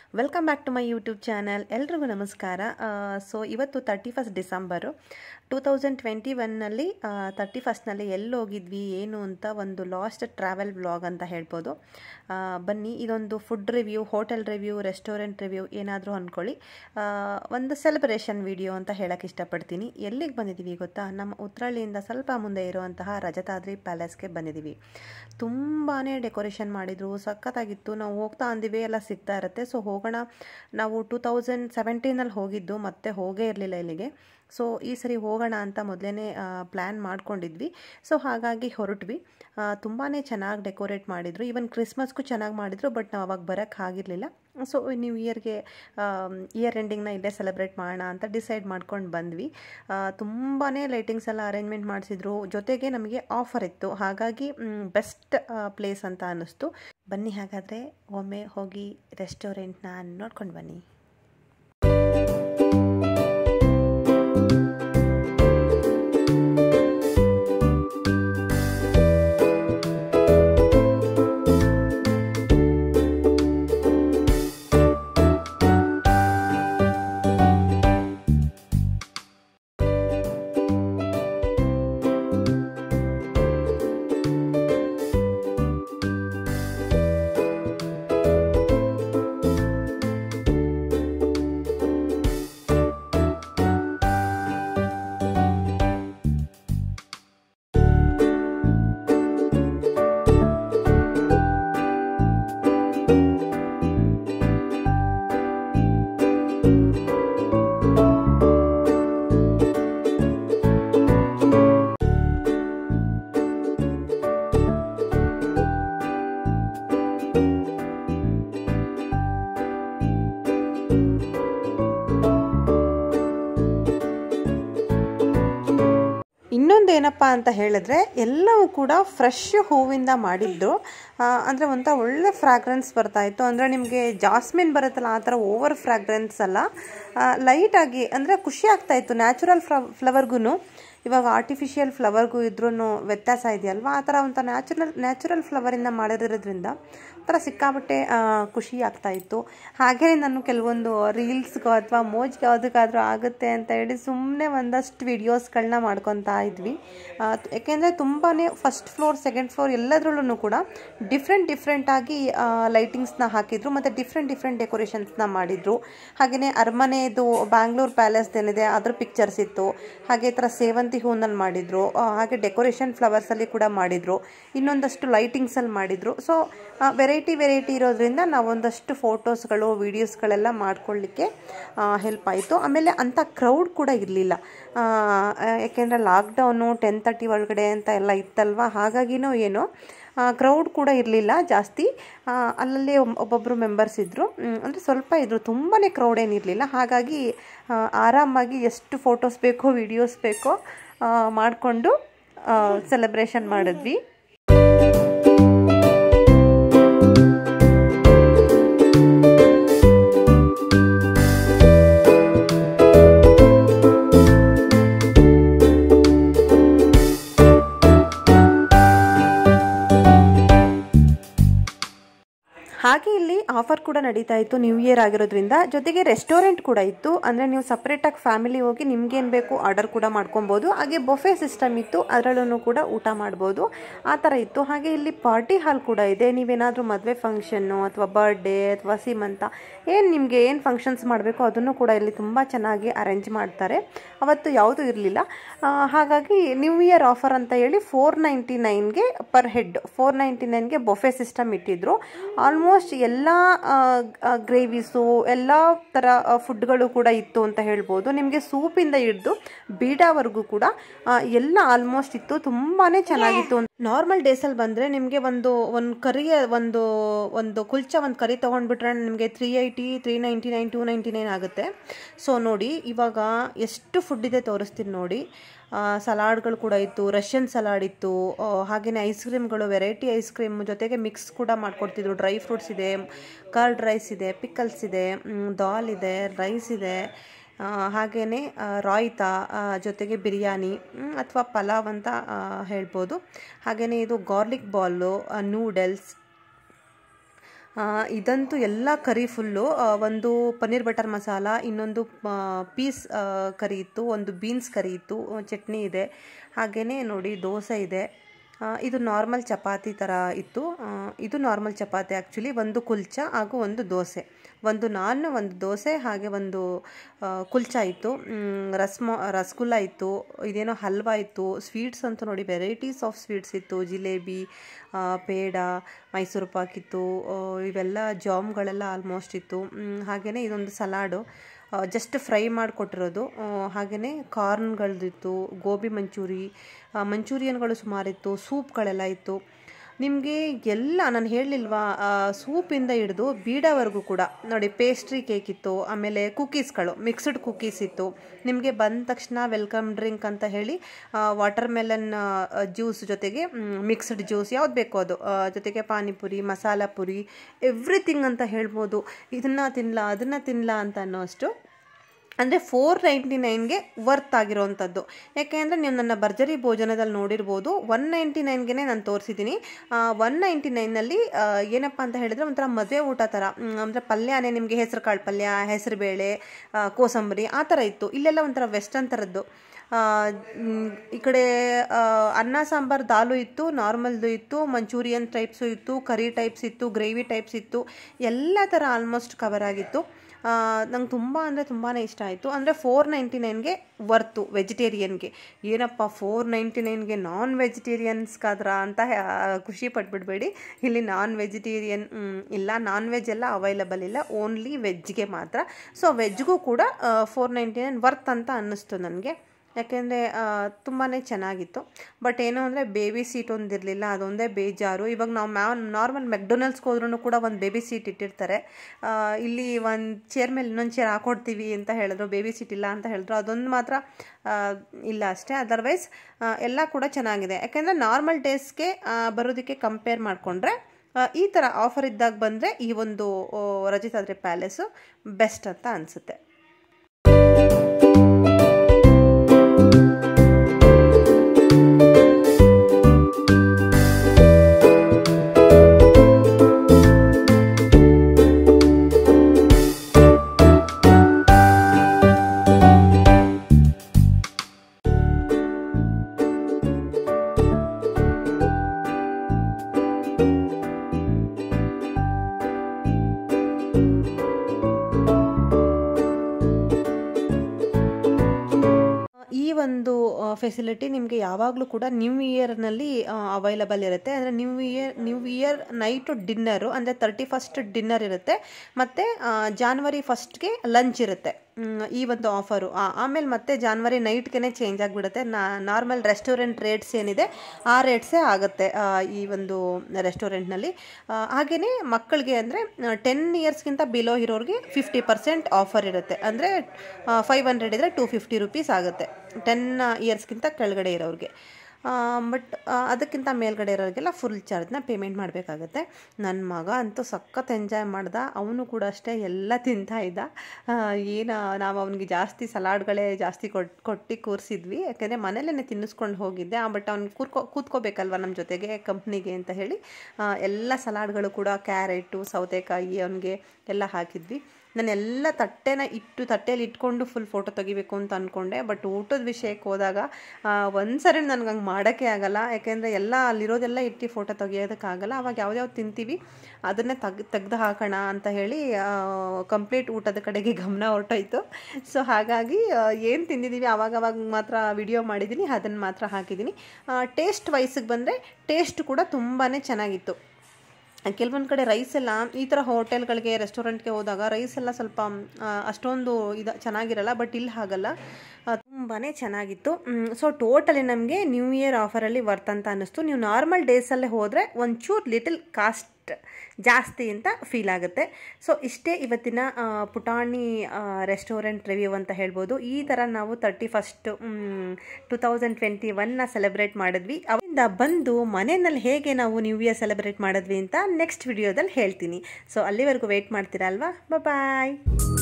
welcome back to my YouTube channel ಎಲ್ರಿಗೂ ನಮಸ್ಕಾರ so ಇವತ್ತು thirty first December two thousand twenty ಒನ್ನಲ್ಲಿ thirty ಫಸ್ಟ್ನಲ್ಲಿ ಎಲ್ಲಿ ಹೋಗಿದ್ವಿ ಏನು ಅಂತ ಒಂದು ಲಾಸ್ಟ್ ಟ್ರಾವೆಲ್ ವ್ಲಾಗ್ ಅಂತ ಹೇಳ್ಬೋದು ಆ, ಬನ್ನಿ ಇದೊಂದು food review hotel review restaurant review ಏನಾದರೂ ಅಂದ್ಕೊಳ್ಳಿ ಆ, ಒಂದು ಸೆಲೆಬ್ರೇಷನ್ ವಿಡಿಯೋ ಅಂತ ಹೇಳಕ್ಕೆ ಇಷ್ಟಪಡ್ತೀನಿ ಎಲ್ಲಿಗೆ ಬಂದಿದ್ದೀವಿ ಗೊತ್ತಾ ನಮ್ಮ ಉತ್ರಳ್ಳಿಯಿಂದ ಸ್ವಲ್ಪ ಮುಂದೆ ಇರುವಂತಹ ರಜತಾದ್ರಿ ಪ್ಯಾಲೇಸ್ಗೆ ಬಂದಿದ್ದೀವಿ ತುಂಬಾ ಡೆಕೋರೇಷನ್ ಮಾಡಿದರು ಸಖತ್ತಾಗಿತ್ತು ನಾವು ಹೋಗ್ತಾ ಅಂದಿವಿ ಎಲ್ಲ ಸಿಗ್ತಾ ಇರುತ್ತೆ ಸೊ ಹೋಗೋಣ ನಾವು ಟೂ ತೌಸಂಡ್ ಸೆವೆಂಟೀನಲ್ಲಿ ಹೋಗಿದ್ದು ಮತ್ತೆ ಹೋಗೇ ಇರಲಿಲ್ಲ ಇಲ್ಲಿಗೆ ಸೊ ಈ ಸರಿ ಹೋಗೋಣ ಅಂತ ಮೊದಲೇ ಪ್ಲ್ಯಾನ್ ಮಾಡ್ಕೊಂಡಿದ್ವಿ ಸೊ ಹಾಗಾಗಿ ಹೊರಟ್ವಿ ತುಂಬಾ ಚೆನ್ನಾಗಿ ಡೆಕೋರೇಟ್ ಮಾಡಿದರು ಈವನ್ ಕ್ರಿಸ್ಮಸ್ಗೂ ಚೆನ್ನಾಗಿ ಮಾಡಿದರು ಬಟ್ ನಾವು ಅವಾಗ ಬರೋಕ್ಕೆ ಆಗಿರಲಿಲ್ಲ ಸೊ ನ್ಯೂ ಇಯರ್ಗೆ ಇಯರ್ ಎಂಡಿಂಗ್ನ ಇಲ್ಲೇ ಸೆಲೆಬ್ರೇಟ್ ಮಾಡೋಣ ಅಂತ ಡಿಸೈಡ್ ಮಾಡ್ಕೊಂಡು ಬಂದ್ವಿ ತುಂಬಾ ಲೈಟಿಂಗ್ಸ್ ಎಲ್ಲ ಅರೇಂಜ್ಮೆಂಟ್ ಮಾಡಿಸಿದ್ರು ಜೊತೆಗೆ ನಮಗೆ ಆಫರ್ ಇತ್ತು ಹಾಗಾಗಿ ಬೆಸ್ಟ್ ಪ್ಲೇಸ್ ಅಂತ ಅನ್ನಿಸ್ತು ಬನ್ನಿ ಹಾಗಾದರೆ ಒಮ್ಮೆ ಹೋಗಿ ರೆಸ್ಟೋರೆಂಟ್ನ ನೋಡ್ಕೊಂಡು ಬನ್ನಿ ಇನ್ನೊಂದು ಏನಪ್ಪ ಅಂತ ಹೇಳಿದ್ರೆ ಎಲ್ಲವೂ ಕೂಡ ಫ್ರೆಶ್ ಹೂವಿಂದ ಮಾಡಿದ್ದು ಅಂದರೆ ಒಂಥರ ಒಳ್ಳೆ ಫ್ರಾಗ್ರೆನ್ಸ್ ಬರ್ತಾ ಇತ್ತು ಅಂದರೆ ನಿಮಗೆ ಜಾಸ್ಮಿನ್ ಬರುತ್ತಲ್ಲ ಆ ಥರ ಓವರ್ ಫ್ರಾಗ್ರೆನ್ಸ್ ಅಲ್ಲ ಲೈಟಾಗಿ ಅಂದರೆ ಖುಷಿ ಆಗ್ತಾ ಇತ್ತು ನ್ಯಾಚುರಲ್ ಫ್ಲವ್ ಫ್ಲವರ್ಗೂ ಇವಾಗ ಆರ್ಟಿಫಿಷಿಯಲ್ ಫ್ಲವರ್ಗೂ ಇದ್ರೂ ವ್ಯತ್ಯಾಸ ಇದೆಯಲ್ವಾ ಆ ಥರ ಒಂಥರ ನ್ಯಾಚುರಲ್ ನ್ಯಾಚುರಲ್ ಫ್ಲವರಿಂದ ಮಾಡಿರೋದ್ರಿಂದ ಒಂಥರ ಸಿಕ್ಕಾಪಟ್ಟೆ ಖುಷಿ ಆಗ್ತಾ ಇತ್ತು ಹಾಗೆ ನಾನು ಕೆಲವೊಂದು ರೀಲ್ಸ್ಗೋ ಅಥವಾ ಮೋಜ್ಗೆ ಯಾವುದಕ್ಕಾದ್ರೂ ಆಗುತ್ತೆ ಅಂತ ಹೇಳಿ ಸುಮ್ಮನೆ ಒಂದಷ್ಟು ವಿಡಿಯೋಸ್ಗಳನ್ನ ಮಾಡ್ಕೊತಾ ಇದ್ವಿ ಯಾಕೆಂದರೆ ತುಂಬಾ ಫಸ್ಟ್ ಫ್ಲೋರ್ ಸೆಕೆಂಡ್ ಫ್ಲೋರ್ ಎಲ್ಲದರಲ್ಲೂ ಕೂಡ ಡಿಫ್ರೆಂಟ್ ಡಿಫ್ರೆಂಟಾಗಿ ಲೈಟಿಂಗ್ಸ್ನ ಹಾಕಿದ್ರು ಮತ್ತು ಡಿಫ್ರೆಂಟ್ ಡಿಫ್ರೆಂಟ್ ಡೆಕೋರೇಷನ್ಸ್ನ ಮಾಡಿದರು ಹಾಗೆಯೇ ಅರಮನೆದು ಬ್ಯಾಂಗ್ಳೂರ್ ಪ್ಯಾಲೇಸ್ ಏನಿದೆ ಅದ್ರ ಪಿಕ್ಚರ್ಸ್ ಇತ್ತು ಹಾಗೆ ಈ ಥರ ಸೇವಂತಿ ಹೂನಲ್ಲಿ ಮಾಡಿದರು ಹಾಗೆ ಡೆಕೋರೇಷನ್ ಫ್ಲವರ್ಸಲ್ಲಿ ಕೂಡ ಮಾಡಿದರು ಇನ್ನೊಂದಷ್ಟು ಲೈಟಿಂಗ್ಸಲ್ಲಿ ಮಾಡಿದರು ಸೊ ವೆರೈಟಿ ವೆರೈಟಿ ಇರೋದ್ರಿಂದ ನಾವೊಂದಷ್ಟು ಫೋಟೋಸ್ಗಳು ವೀಡಿಯೋಸ್ಗಳೆಲ್ಲ ಮಾಡ್ಕೊಳ್ಳಿಕ್ಕೆ ಹೆಲ್ಪ್ ಆಯಿತು ಆಮೇಲೆ ಅಂಥ ಕ್ರೌಡ್ ಕೂಡ ಇರಲಿಲ್ಲ ಯಾಕೆಂದರೆ ಲಾಕ್ಡೌನು ಟೆನ್ ತರ್ಟಿ ಒಳಗಡೆ ಅಂತ ಎಲ್ಲ ಇತ್ತಲ್ವ ಹಾಗಾಗಿನೋ ಏನೋ ಕ್ರೌಡ್ ಕೂಡ ಇರಲಿಲ್ಲ ಜಾಸ್ತಿ ಅಲ್ಲಲ್ಲಿ ಒಬ್ಬೊಬ್ಬರು ಮೆಂಬರ್ಸ್ ಇದ್ದರು ಅಂದರೆ ಸ್ವಲ್ಪ ಇದ್ದರು ತುಂಬಾ ಕ್ರೌಡ್ ಏನಿರಲಿಲ್ಲ ಹಾಗಾಗಿ ಆರಾಮಾಗಿ ಎಷ್ಟು ಫೋಟೋಸ್ ಬೇಕೋ ವಿಡಿಯೋಸ್ ಬೇಕೋ ಮಾಡಿಕೊಂಡು ಸೆಲೆಬ್ರೇಷನ್ ಮಾಡಿದ್ವಿ ಹಾಗೆ ಇಲ್ಲಿ ಆಫರ್ ಕೂಡ ನಡೀತಾ ಇತ್ತು ನ್ಯೂ ಇಯರ್ ಆಗಿರೋದ್ರಿಂದ ಜೊತೆಗೆ ರೆಸ್ಟೋರೆಂಟ್ ಕೂಡ ಇತ್ತು ಅಂದರೆ ನೀವು ಸಪ್ರೇಟಾಗಿ ಫ್ಯಾಮಿಲಿ ಹೋಗಿ ನಿಮ್ಗೇನು ಬೇಕು ಆರ್ಡರ್ ಕೂಡ ಮಾಡ್ಕೊಬೋದು ಹಾಗೆ ಬೊಫೆ ಸಿಸ್ಟಮ್ ಇತ್ತು ಅದರಲ್ಲೂ ಕೂಡ ಊಟ ಮಾಡ್ಬೋದು ಆ ಥರ ಇತ್ತು ಹಾಗೆ ಇಲ್ಲಿ ಪಾರ್ಟಿ ಹಾಲ್ ಕೂಡ ಇದೆ ನೀವೇನಾದರೂ ಮದುವೆ ಫಂಕ್ಷನ್ನು ಅಥವಾ ಬರ್ಡೇ ಅಥವಾ ಸೀಮಂತ ಏನು ನಿಮಗೆ ಏನು ಫಂಕ್ಷನ್ಸ್ ಮಾಡಬೇಕು ಅದನ್ನು ಕೂಡ ಇಲ್ಲಿ ತುಂಬ ಚೆನ್ನಾಗಿ ಅರೇಂಜ್ ಮಾಡ್ತಾರೆ ಅವತ್ತು ಯಾವುದೂ ಇರಲಿಲ್ಲ ಹಾಗಾಗಿ ನ್ಯೂ ಇಯರ್ ಆಫರ್ ಅಂತ ಹೇಳಿ ಫೋರ್ ನೈಂಟಿ ನೈನ್ಗೆ ಪರ್ ಹೆಡ್ ಫೋರ್ ನೈಂಟಿ ನೈನ್ಗೆ ಬೊಫೆ ಸಿಸ್ಟಮ್ ಇಟ್ಟಿದ್ರು ಆಲ್ಮೋಸ್ಟ್ ಎಲ್ಲ ಗ್ರೇವೀಸು ಎಲ್ಲ ಥರ ಫುಡ್ಗಳು ಕೂಡ ಇತ್ತು ಅಂತ ಹೇಳ್ಬೋದು ನಿಮಗೆ ಸೂಪಿಂದ ಹಿಡಿದು ಬೀಡಾವರೆಗೂ ಕೂಡ ಎಲ್ಲ ಆಲ್ಮೋಸ್ಟ್ ಇತ್ತು ತುಂಬಾ ಚೆನ್ನಾಗಿತ್ತು ನಾರ್ಮಲ್ ಡೇಸಲ್ಲಿ ಬಂದರೆ ನಿಮಗೆ ಒಂದು ಒಂದು ಕರಿಯ ಒಂದು ಒಂದು ಕುಲ್ಚ ಒಂದು ಕರಿ ತೊಗೊಂಡ್ಬಿಟ್ರೆ ನಿಮಗೆ three eighty three ninety nine two ninety nine ಆಗುತ್ತೆ ಸೊ ನೋಡಿ ಇವಾಗ ಎಷ್ಟು ಫುಡ್ ಇದೆ ತೋರಿಸ್ತೀನಿ ನೋಡಿ ಸಲಾಡ್ಗಳು ಕೂಡ ಇತ್ತು ರಷ್ಯನ್ ಸಲಾಡ್ ಇತ್ತು ಹಾಗೆಯೇ ಐಸ್ ಕ್ರೀಮ್ಗಳು ವೆರೈಟಿ ಐಸ್ ಕ್ರೀಮ್ ಜೊತೆಗೆ ಮಿಕ್ಸ್ ಕೂಡ ಮಾಡಿಕೊಡ್ತಿದ್ರು ಡ್ರೈ ಫ್ರೂಟ್ಸ್ ಇದೆ ಕರ್ಡ್ ರೈಸ್ ಇದೆ ಪಿಕಲ್ಸ್ ಇದೆ ದಾಲ್ ಇದೆ ರೈಸ್ ಇದೆ ಹಾಗೆಯೇ ರಾಯ್ತಾ ಜೊತೆಗೆ ಬಿರಿಯಾನಿ ಅಥವಾ ಪಲಾವ್ ಅಂತ ಹೇಳ್ಬೋದು ಹಾಗೆಯೇ ಇದು ಗಾರ್ಲಿಕ್ ಬಾಲು ನೂಡಲ್ಸ್ ಆ, ಇದಂತೂ ಎಲ್ಲ ಕರಿ ಫುಲ್ಲು ಒಂದು ಪನ್ನೀರ್ ಬಟರ್ ಮಸಾಲ ಇನ್ನೊಂದು ಪೀಸ್ ಕರಿ ಇತ್ತು ಒಂದು ಬೀನ್ಸ್ ಕರಿ ಇತ್ತು ಆ, ಚಟ್ನಿ ಇದೆ ಹಾಗೆಯೇ ನೋಡಿ ದೋಸೆ ಇದೆ ಆ, ಇದು ನಾರ್ಮಲ್ ಚಪಾತಿ ಥರ ಇತ್ತು ಆ, ಇದು ನಾರ್ಮಲ್ ಚಪಾತಿ ಆ್ಯಕ್ಚುಲಿ ಒಂದು ಕುಲ್ಚ ಹಾಗೂ ಒಂದು ದೋಸೆ ಒಂದು ನಾನ್ ಒಂದು ದೋಸೆ ಹಾಗೆ ಒಂದು ಆ, ಕುಲ್ಚ ಇತ್ತು ಮ್, ರಸ್ಮ ರಸಗುಲ್ಲ ಇತ್ತು ಇದೇನೋ ಹಲ್ವಾ ಇತ್ತು ಸ್ವೀಟ್ಸ್ ಅಂತೂ ನೋಡಿ ವೆರೈಟೀಸ್ ಆಫ್ ಸ್ವೀಟ್ಸ್ ಇತ್ತು ಜಿಲೇಬಿ ಆ, ಪೇಡ ಮೈಸೂರು ಪಾಕ್ ಇತ್ತು ಆ, ಇವೆಲ್ಲ ಜಾಮ್ಗಳೆಲ್ಲ ಆಲ್ಮೋಸ್ಟ್ ಇತ್ತು ಹಾಗೆಯೇ ಇದೊಂದು ಸಲಾಡು ಜಸ್ಟ್ ಫ್ರೈ ಮಾಡಿಕೊಟ್ಟಿರೋದು ಹಾಗೆಯೇ ಕಾರ್ನ್ಗಳದಿತ್ತು ಗೋಬಿ ಮಂಚೂರಿ ಆ, ಮಂಚೂರಿಯನ್ಗಳು ಸುಮಾರಿತ್ತು ಸೂಪ್ಗಳೆಲ್ಲ ಇತ್ತು ನಿಮಗೆ ಎಲ್ಲ ನಾನು ಹೇಳಲಿಲ್ವಾ ಸೂಪಿಂದ ಹಿಡಿದು ಬೀಡಾವರೆಗೂ ಕೂಡ ನೋಡಿ ಪೇಸ್ಟ್ರಿ ಕೇಕ್ ಇತ್ತು ಆಮೇಲೆ ಕುಕೀಸ್ಗಳು ಮಿಕ್ಸ್ಡ್ ಕುಕೀಸ್ ಇತ್ತು ನಿಮಗೆ ಬಂದ ತಕ್ಷಣ ವೆಲ್ಕಮ್ ಡ್ರಿಂಕ್ ಅಂತ ಹೇಳಿ ವಾಟರ್ ಮೆಲನ್ ಜ್ಯೂಸ್ ಜೊತೆಗೆ ಮಿಕ್ಸ್ಡ್ ಜ್ಯೂಸ್ ಯಾವ್ದು ಬೇಕೋ ಅದು ಆ, ಜೊತೆಗೆ ಪಾನಿಪುರಿ ಮಸಾಲ ಪುರಿ ಎವ್ರಿಥಿಂಗ್ ಅಂತ ಹೇಳ್ಬೋದು ಇದನ್ನು ತಿನ್ನಲ ಅದನ್ನು ತಿನ್ನಲ ಅಂತ ಅನ್ನೋ ಅಷ್ಟು ಅಂದರೆ ಫೋರ್ ನೈಂಟಿ ನೈನ್ಗೆ ವರ್ತ್ ಆಗಿರೋವಂಥದ್ದು ಯಾಕೆಂದರೆ ನೀವು ನನ್ನ ಭರ್ಜರಿ ಭೋಜನದಲ್ಲಿ ನೋಡಿರ್ಬೋದು ಒನ್ ನೈಂಟಿ ನೈನ್ಗೆ ನಾನು ತೋರಿಸಿದ್ದೀನಿ ಒನ್ ನೈಂಟಿ ನೈನಲ್ಲಿ ಏನಪ್ಪ ಅಂತ ಹೇಳಿದ್ರೆ ಒಂಥರ ಮದುವೆ ಊಟ ಥರ ಅಂದರೆ ಪಲ್ಯನೇ ನಿಮಗೆ ಹೆಸರು ಕಾಳು ಪಲ್ಯ ಹೆಸರುಬೇಳೆ ಆ, ಕೋಸಂಬರಿ ಆ ಥರ ಇತ್ತು ಇಲ್ಲೆಲ್ಲ ಒಂಥರ ವೆಸ್ಟರ್ನ್ ಥರದ್ದು ಆ, ಮ್, ಈ ಕಡೆ ಆ, ಅನ್ನ ಸಾಂಬಾರು ದಾಲು ಇತ್ತು ನಾರ್ಮಲ್ದು ಇತ್ತು ಮಂಚೂರಿಯನ್ ಟೈಪ್ಸು ಇತ್ತು ಕರಿ ಟೈಪ್ಸ್ ಇತ್ತು ಗ್ರೇವಿ ಟೈಪ್ಸ್ ಇತ್ತು ಎಲ್ಲ ಥರ ಆಲ್ಮೋಸ್ಟ್ ಕವರ್ ಆಗಿತ್ತು ನಂಗೆ ತುಂಬ ಅಂದರೆ ತುಂಬಾ ಇಷ್ಟ ಆಯಿತು ಅಂದರೆ ಫೋರ್ ನೈಂಟಿ ನೈನ್ಗೆ ವರ್ತು ವೆಜಿಟೇರಿಯನ್ಗೆ ಏನಪ್ಪ ಫೋರ್ ನೈಂಟಿ ನೈನ್ಗೆ ನಾನ್ ವೆಜಿಟೇರಿಯನ್ಸ್ಗಾದ್ರ ಅಂತ ಆ, ಖುಷಿ ಪಟ್ಬಿಡ್ಬೇಡಿ ಇಲ್ಲಿ ನಾನ್ ವೆಜಿಟೇರಿಯನ್ ಇಲ್ಲ ನಾನ್ ವೆಜ್ ಎಲ್ಲ ಅವೈಲಬಲ್ ಇಲ್ಲ ಓನ್ಲಿ ವೆಜ್ಗೆ ಮಾತ್ರ ಸೊ ವೆಜ್ಗೂ ಕೂಡ ಫೋರ್ ನೈಂಟಿ ನೈನ್ ವರ್ತ್ ಅಂತ ಅನ್ನಿಸ್ತು ನನಗೆ ಯಾಕೆಂದರೆ ತುಂಬಾ ಚೆನ್ನಾಗಿತ್ತು ಬಟ್ ಏನು ಅಂದರೆ ಬೇಬಿ ಸೀಟ್ ಒಂದಿರಲಿಲ್ಲ ಅದೊಂದೇ ಬೇಜಾರು ಇವಾಗ ನಾವು ಮ್ಯಾವ್ ನಾರ್ಮಲ್ ಮೆಕ್ಡೊನಲ್ಸ್ಗೆ ಹೋದ್ರೂ ಕೂಡ ಒಂದು ಬೇಬಿ ಸೀಟ್ ಇಟ್ಟಿರ್ತಾರೆ ಆ, ಇಲ್ಲಿ ಒಂದು ಚೇರ್ ಮೇಲೆ ಇನ್ನೊಂದು ಚೇರ್ ಹಾಕೊಡ್ತೀವಿ ಅಂತ ಹೇಳಿದ್ರು ಬೇಬಿ ಸೀಟ್ ಇಲ್ಲ ಅಂತ ಹೇಳಿದ್ರು ಅದೊಂದು ಮಾತ್ರ ಆ, ಇಲ್ಲ ಅಷ್ಟೇ ಅದರ್ವೈಸ್ ಎಲ್ಲ ಕೂಡ ಚೆನ್ನಾಗಿದೆ ಯಾಕೆಂದರೆ ನಾರ್ಮಲ್ ಡೇಸ್ಗೆ ಬರೋದಕ್ಕೆ ಕಂಪೇರ್ ಮಾಡಿಕೊಂಡ್ರೆ ಈ ಥರ ಆಫರ್ ಇದ್ದಾಗ ಬಂದರೆ ಈ ಒಂದು ಆ, ರಜಿತಾದ್ರಿ ಪ್ಯಾಲೇಸು ಬೆಸ್ಟ್ ಅಂತ ಅನಿಸುತ್ತೆ ಈ ಒಂದು ಫೆಸಿಲಿಟಿ ನಿಮಗೆ ಯಾವಾಗಲೂ ಕೂಡ ನ್ಯೂ ಇಯರ್ನಲ್ಲಿ ಅವೈಲಬಲ್ ಇರುತ್ತೆ ಅಂದರೆ new year new year night dinner ಅಂದರೆ ತರ್ಟಿ ಫಸ್ಟ್ ಡಿನ್ನರ್ ಇರುತ್ತೆ ಮತ್ತು ಜಾನ್ವರಿ ಫಸ್ಟ್ಗೆ ಲಂಚ್ ಇರುತ್ತೆ ಮ್, ಈ ಒಂದು ಆಫರು ಆಮೇಲೆ ಮತ್ತೆ ಜಾನ್ವರಿ ನೈಟ್ಗೆ ಚೇಂಜ್ ಆಗಿಬಿಡುತ್ತೆ ನಾರ್ಮಲ್ ರೆಸ್ಟೋರೆಂಟ್ ರೇಟ್ಸ್ ಏನಿದೆ ಆ ರೇಟ್ಸೇ ಆಗುತ್ತೆ ಆ, ಈ ಒಂದು ರೆಸ್ಟೋರೆಂಟ್ನಲ್ಲಿ ಹಾಗೆಯೇ ಮಕ್ಕಳಿಗೆ ಅಂದರೆ ಟೆನ್ ಇಯರ್ಸ್ಗಿಂತ ಬಿಲೋ ಇರೋರಿಗೆ ಫಿಫ್ಟಿ ಪರ್ಸೆಂಟ್ ಆಫರ್ ಇರುತ್ತೆ ಅಂದರೆ ಫೈವ್ ಹಂಡ್ರೆಡ್ ಇದ್ದರೆ ಟೂ ಫಿಫ್ಟಿ ರುಪೀಸ್ ಆಗುತ್ತೆ ಟೆನ್ ಇಯರ್ಸ್ಗಿಂತ ಕೆಳಗಡೆ ಇರೋರಿಗೆ ಬಟ್ ಅದಕ್ಕಿಂತ ಮೇಲ್ಗಡೆ ಇರೋರಿಗೆಲ್ಲ ಫುಲ್ ಚಾರ್ಜ್ನ ಪೇಮೆಂಟ್ ಮಾಡಬೇಕಾಗತ್ತೆ ನನ್ನ ಮಗ ಅಂತೂ ಸಖತ್ ಎಂಜಾಯ್ ಮಾಡ್ದ ಅವನು ಕೂಡ ಅಷ್ಟೇ ಎಲ್ಲ ತಿಂತಾ ಇದ್ದ ಆ, ಏನು ನಾವು ಅವನಿಗೆ ಜಾಸ್ತಿ ಸಲಾಡ್ಗಳೇ ಜಾಸ್ತಿ ಕೊಟ್ಟು ಕೊಟ್ಟು ಕೂರಿಸಿದ್ವಿ ಯಾಕೆಂದರೆ ಮನೇಲೇ ತಿನ್ನಿಸ್ಕೊಂಡು ಹೋಗಿದ್ದೆ ಬಟ್ ಅವ್ನು ಕೂರ್ಕೊ ಕೂತ್ಕೋಬೇಕಲ್ವ ನಮ್ಮ ಜೊತೆಗೆ ಕಂಪ್ನಿಗೆ ಅಂತ ಹೇಳಿ ಆ, ಎಲ್ಲ ಸಲಾಡ್ಗಳು ಕೂಡ ಕ್ಯಾರೆಟು ಸೌತೆಕಾಯಿ ಅವನಿಗೆ ಎಲ್ಲ ಹಾಕಿದ್ವಿ ನಾನು ಎಲ್ಲ ತಟ್ಟೆನ ಇಟ್ಟು ತಟ್ಟೆಯಲ್ಲಿ ಇಟ್ಕೊಂಡು ಫುಲ್ ಫೋಟೋ ತೆಗಿಬೇಕು ಅಂತ ಅಂದ್ಕೊಂಡೆ ಬಟ್ ಊಟದ ವಿಷಯಕ್ಕೆ ಹೋದಾಗ ಒಂದು ಸರಿ ನನಗೆ ಹಂಗೆ ಮಾಡೋಕ್ಕೆ ಆಗಲ್ಲ ಯಾಕೆಂದರೆ ಎಲ್ಲ ಅಲ್ಲಿರೋದೆಲ್ಲ ಇಟ್ಟು ಫೋಟೋ ತೆಗಿಯೋದಕ್ಕಾಗಲ್ಲ ಅವಾಗ ಯಾವ್ದ್ಯಾವ್ದು ತಿಂತೀವಿ ಅದನ್ನೇ ತೆಗ್ ತೆಗ್ದು ಹಾಕೋಣ ಅಂತ ಹೇಳಿ ಕಂಪ್ಲೀಟ್ ಊಟದ ಕಡೆಗೆ ಗಮನ ಹೊರಟೋಯ್ತು ಸೊ ಹಾಗಾಗಿ ಏನು ತಿಂದಿದ್ದೀವಿ ಆವಾಗ ಅವಾಗ ಮಾತ್ರ ವಿಡಿಯೋ ಮಾಡಿದ್ದೀನಿ ಅದನ್ನು ಮಾತ್ರ ಹಾಕಿದ್ದೀನಿ ಟೇಸ್ಟ್ ವೈಸಿಗೆ ಬಂದರೆ ಟೇಸ್ಟ್ ಕೂಡ ತುಂಬಾ ಚೆನ್ನಾಗಿತ್ತು ಕೆಲವೊಂದು ಕಡೆ ರೈಸ್ ಎಲ್ಲ ಈ ಥರ ಹೋಟೆಲ್ಗಳಿಗೆ ರೆಸ್ಟೋರೆಂಟ್ಗೆ ಹೋದಾಗ ರೈಸ್ ಎಲ್ಲ ಸ್ವಲ್ಪ ಆ, ಅಷ್ಟೊಂದು ಇದು ಚೆನ್ನಾಗಿರಲ್ಲ ಬಟ್ ಇಲ್ಲಿ ಹಾಗಲ್ಲ ತುಂಬಾ ಚೆನ್ನಾಗಿತ್ತು ಸೊ ಟೋಟಲಿ ನಮಗೆ ನ್ಯೂ ಇಯರ್ ಆಫರಲ್ಲಿ ವರ್ತ್ ಅಂತ ಅನ್ನಿಸ್ತು ನೀವು ನಾರ್ಮಲ್ ಡೇಸಲ್ಲೇ ಹೋದರೆ ಒಂಚೂರು ಲಿಟಲ್ ಕಾಸ್ಟ್ ಜಾಸ್ತಿ ಅಂತ ಫೀಲ್ ಆಗುತ್ತೆ ಸೊ ಇಷ್ಟೇ ಇವತ್ತಿನ ಆ, ಪುಟಾಣಿ ರೆಸ್ಟೋರೆಂಟ್ ರಿವ್ಯೂ ಅಂತ ಹೇಳ್ಬೋದು ಈ ಥರ ನಾವು thirty first two thousand twenty ಒನ್ನ ಸೆಲೆಬ್ರೇಟ್ ಮಾಡಿದ್ವಿ ಅವರಿಂದ ಬಂದು ಮನೆಯಲ್ಲಿ ಹೇಗೆ ನಾವು ನ್ಯೂ ಇಯರ್ ಸೆಲೆಬ್ರೇಟ್ ಮಾಡಿದ್ವಿ ಅಂತ ನೆಕ್ಸ್ಟ್ ವಿಡಿಯೋದಲ್ಲಿ ಹೇಳ್ತೀನಿ ಸೊ ಅಲ್ಲಿವರೆಗೂ ವೆಯ್ಟ್ ಮಾಡ್ತೀರಾ ಅಲ್ವಾ ಬಾಯ್